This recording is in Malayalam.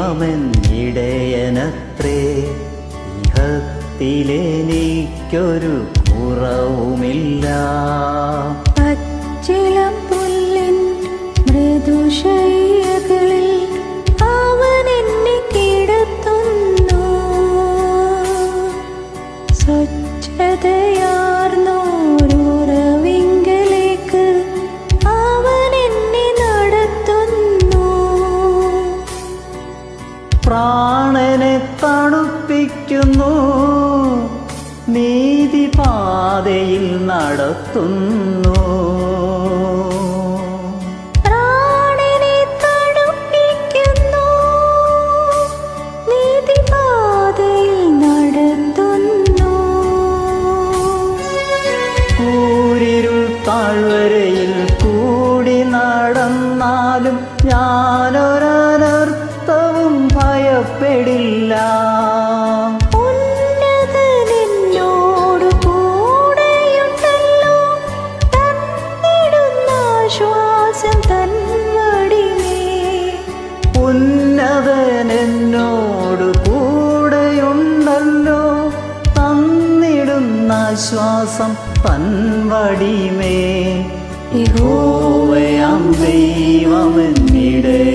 ദൈവമെന്നിടയനത്രേ ഇഹത്തിലെനിക്കൊരു കുറവുമില്ല പച്ചിളം പുല്ലിൻ മൃദുശയ്യകളിൽ അവൻ എന്നെ കിടത്തുന്നു സ്വച്ഛതയാർന്നോരുറവിങ്കലേക്ക് അവൻ എന്നെ നടത്തുന്നു പ്രാണനെ തണുപ്പിക്കുന്നു നീതിപാതയിൽ നടത്തുന്നു പ്രാണനെ തണുപ്പിക്കുന്നു നീതിപാതയിൽ നടത്തുന്നു കൂരിരുൾ താഴ്വരയിൽ കൂടി നടന്നാലും ഞാനൊരനർത്ഥവും ഭയപ്പെടില്ല ഉന്നതനെന്നോട് കൂടെയുണ്ടല്ലോ തന്നിടുന്ന ശ്വാസം തൻവടിമേ ഉന്നതനെന്നോട് കൂടെയുണ്ടല്ലോ തന്നിടുന്ന ശ്വാസം തൻവടിമേ യഹോവയാം ദൈവമെന്നിടയനത്രേ